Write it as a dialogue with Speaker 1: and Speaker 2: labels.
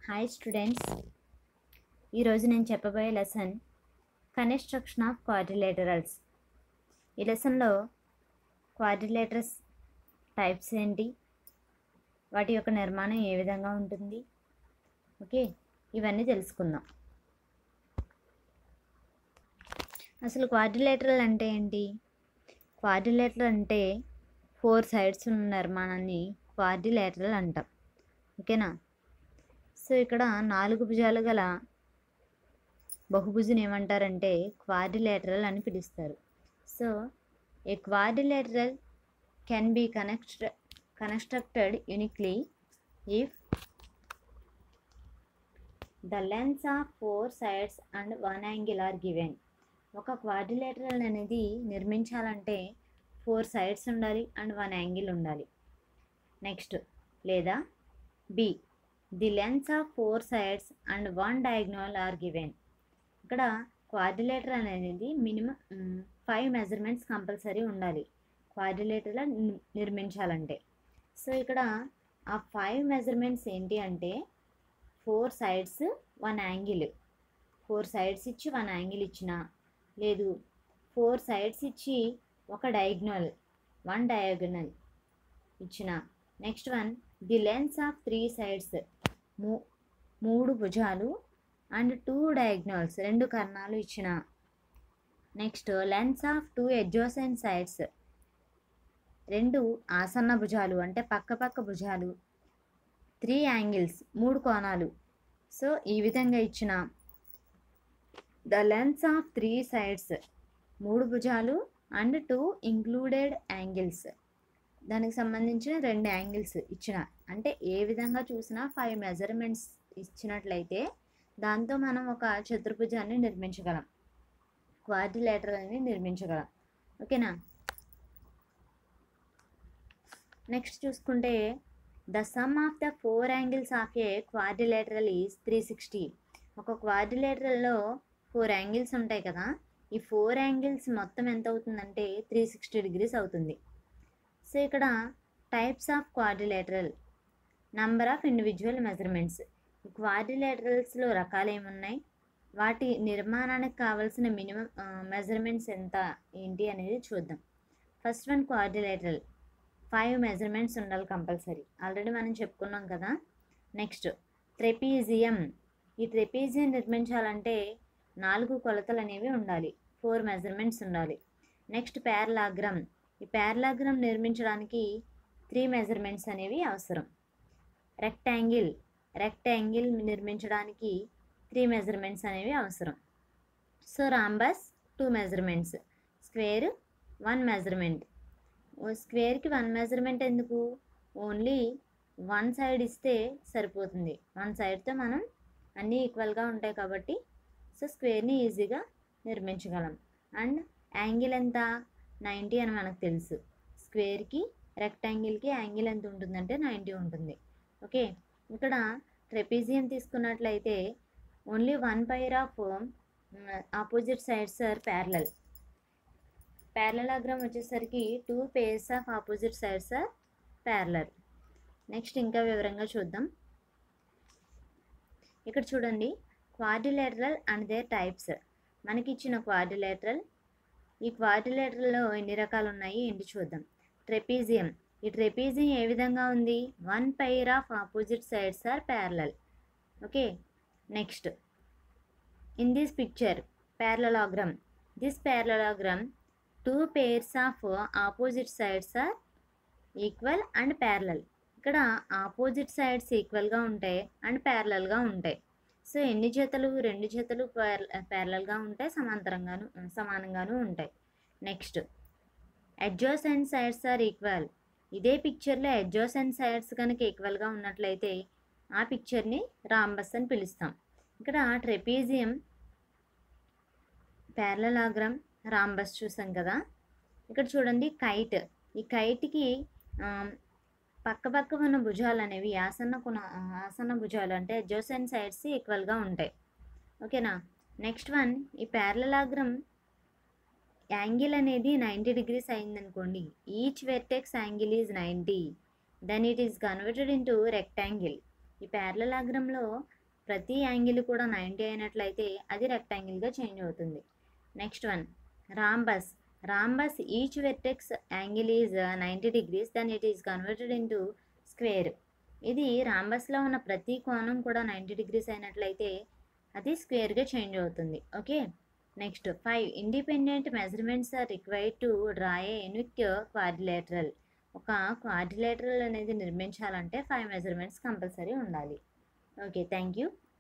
Speaker 1: hi students ఈరోజు నేను చెప్పబోయే లెసన్ కన్స్ట్రక్షన్ ఆఫ్ క్వాడ్రిలేటరల్స్ ఈ లెసన్లో క్వాడ్రిలేటరల్స్ టైప్స్ ఏంటి వాటి యొక్క నిర్మాణం ఏ విధంగా ఉంటుంది ఓకే ఇవన్నీ తెలుసుకుందాం అసలు క్వాడ్రిలేటరల్ అంటే ఏంటి క్వాడ్రిలేటరల్ అంటే ఫోర్ సైడ్స్ ఉన్న నిర్మాణాన్ని క్వాడ్రిలేటరల్ అంటాం ఓకేనా సో ఇక్కడ నాలుగు భుజాలు గల బహుభుజుని ఏమంటారంటే క్వాడ్రిలేటరల్ అని పిలుస్తారు so a quadrilateral can be connect constructed uniquely if the lengths of four sides and one angle are given ఒక క్వాడ్రిలేటరల్ అనేది నిర్మించాలంటే ఫోర్ సైడ్స్ ఉండాలి అండ్ వన్ యాంగిల్ ఉండాలి నెక్స్ట్ లేదా B the lengths of four sides and one diagonal are given ఇక్కడ quadrilateral అనేది minimum five measurements compulsory ఉండాలి క్వాడ్రిలేటర్లో నిర్మించాలంటే సో ఇక్కడ ఆ ఫైవ్ మెజర్మెంట్స్ ఏంటి అంటే four sides one angle four sides ఇచ్చి వన్ యాంగిల్ ఇచ్చిన లేదు ఫోర్ సైడ్స్ ఇచ్చి ఒక డయాగ్నల్ వన్ డయాగ్నల్ ఇచ్చిన next one the lengths of three sides మూ మూడు భుజాలు అండ్ టూ డయాగ్నల్స్ రెండు కర్ణాలు ఇచ్చిన next lengths of two adjacent sides రెండు ఆసన్న భుజాలు అంటే పక్క పక్క భుజాలు త్రీ యాంగిల్స్ మూడు కోణాలు సో ఈ విధంగా ఇచ్చిన the lengths of three sides మూడు భుజాలు అండ్ టూ ఇంక్లూడెడ్ యాంగిల్స్ దానికి సంబంధించిన రెండు యాంగిల్స్ ఇచ్చిన అంటే ఏ విధంగా చూసినా ఫైవ్ మెజర్మెంట్స్ ఇచ్చినట్లయితే దాంతో మనం ఒక చతుర్భుజాన్ని నిర్మించగలం క్వాడ్రిలేటరల్ని నిర్మించగలం ఓకేనా నెక్స్ట్ చూసుకుంటే the sum of the four angles of a quadrilateral is three sixty ఒక క్వాడ్రిలేటరల్లో ఫోర్ యాంగిల్స్ ఉంటాయి కదా ఈ ఫోర్ యాంగిల్స్ మొత్తం ఎంత అవుతుందంటే త్రీ సిక్స్టీ డిగ్రీస్ అవుతుంది సో ఇక్కడ types of quadrilateral number of individual measurements క్వాడ్రిలేటరల్స్లో రకాలు ఏమున్నాయి వాటి నిర్మాణానికి కావాల్సిన మినిమం మెజర్మెంట్స్ ఎంత ఏంటి అనేది చూద్దాం first one quadrilateral five measurements ఉండాలి కంపల్సరీ ఆల్రెడీ మనం చెప్పుకున్నాం కదా నెక్స్ట్ ట్రెపీజియం ఈ ట్రెపీజియం నిర్మించాలంటే నాలుగు కొలతలు అనేవి ఉండాలి ఫోర్ మెజర్మెంట్స్ ఉండాలి నెక్స్ట్ ప్యారలాగ్రమ్ ఈ ప్యారలాగ్రమ్ నిర్మించడానికి త్రీ మెజర్మెంట్స్ అనేవి అవసరం రెక్టాంగిల్ రెక్టాంగిల్ నిర్మించడానికి త్రీ మెజర్మెంట్స్ అనేవి అవసరం so rhombus two measurements square one measurement స్క్వేర్కి వన్ మెజర్మెంట్ ఎందుకు ఓన్లీ వన్ సైడ్ ఇస్తే సరిపోతుంది వన్ సైడ్తో మనం అన్నీ ఈక్వల్గా ఉంటాయి కాబట్టి సో స్క్వేర్ని ఈజీగా నిర్మించగలం అండ్ యాంగిల్ ఎంత నైంటీ అని మనకు తెలుసు స్క్వేర్కి రెక్టాంగిల్కి యాంగిల్ ఎంత ఉంటుందంటే నైంటీ ఉంటుంది ఓకే ఇక్కడ ట్రెపీజియం తీసుకున్నట్లయితే only one pair of opposite sides are parallel parallelogram వచ్చేసరికి two pairs of opposite sides are parallel next ఇంకా వివరంగా చూద్దాం ఇక్కడ చూడండి క్వాడ్రిలేటరల్ అండ్ దేర్ టైప్స్ మనకి ఇచ్చిన క్వాడ్రిలేటరల్ ఈ క్వాడ్రిలేటరల్లో ఎన్ని రకాలు ఉన్నాయి ఏంటి చూద్దాం ట్రెపీజియం ఈ ట్రెపీజియం ఏ విధంగా ఉంది one pair of opposite sides are parallel okay next in this picture parallelogram this parallelogram two pairs of opposite sides are equal and parallel ఇక్కడ ఆపోజిట్ సైడ్స్ ఈక్వల్గా ఉంటాయి అండ్ ప్యారలల్గా ఉంటాయి సో ఎన్ని జతలు రెండు జతలు ప్యారలల్గా ఉంటాయి సమాంతరంగాను సమానంగాను ఉంటాయి next edges and sides are equal ఇదే పిక్చర్లో ఎడ్జోస్ అండ్ సైడ్స్ కనుక ఈక్వల్గా ఉన్నట్లయితే ఆ పిక్చర్ని రాంబస్ అని పిలుస్తాం ఇక్కడ ట్రెపీజియం ప్యారలలాగ్రమ్ రాంబస్ చూసాం కదా ఇక్కడ చూడండి కైట్ ఈ కైట్కి పక్క పక్క ఉన్న భుజాలు అనేవి ఆసన్న కొన ఆసన్న భుజాలు అంటే జోసెన్ సైడ్స్ ఈక్వల్గా ఉంటాయి ఓకేనా నెక్స్ట్ వన్ ఈ ప్యారలలాగ్రమ్ యాంగిల్ అనేది నైంటీ డిగ్రీస్ అయిందనుకోండి each vertex angle is ninety then it is converted into rectangle ఈ ప్యారలలాగ్రంలో ప్రతి యాంగిల్ కూడా నైంటీ అయినట్లయితే అది రెక్టాంగిల్గా చేంజ్ అవుతుంది next one rhombus rhombus each vertex angle is ninety degrees then it is converted into square ఇది రాంబస్లో ఉన్న ప్రతి కోణం కూడా నైంటీ డిగ్రీస్ అయినట్లయితే అది స్క్వేర్గా చేంజ్ అవుతుంది okay next five independent measurements are required to draw a unique quadrilateral ఒక క్వాడ్రిలేటరల్ అనేది నిర్మించాలంటే ఫైవ్ మెజర్మెంట్స్ కంపల్సరీ ఉండాలి ఓకే థ్యాంక్ యూ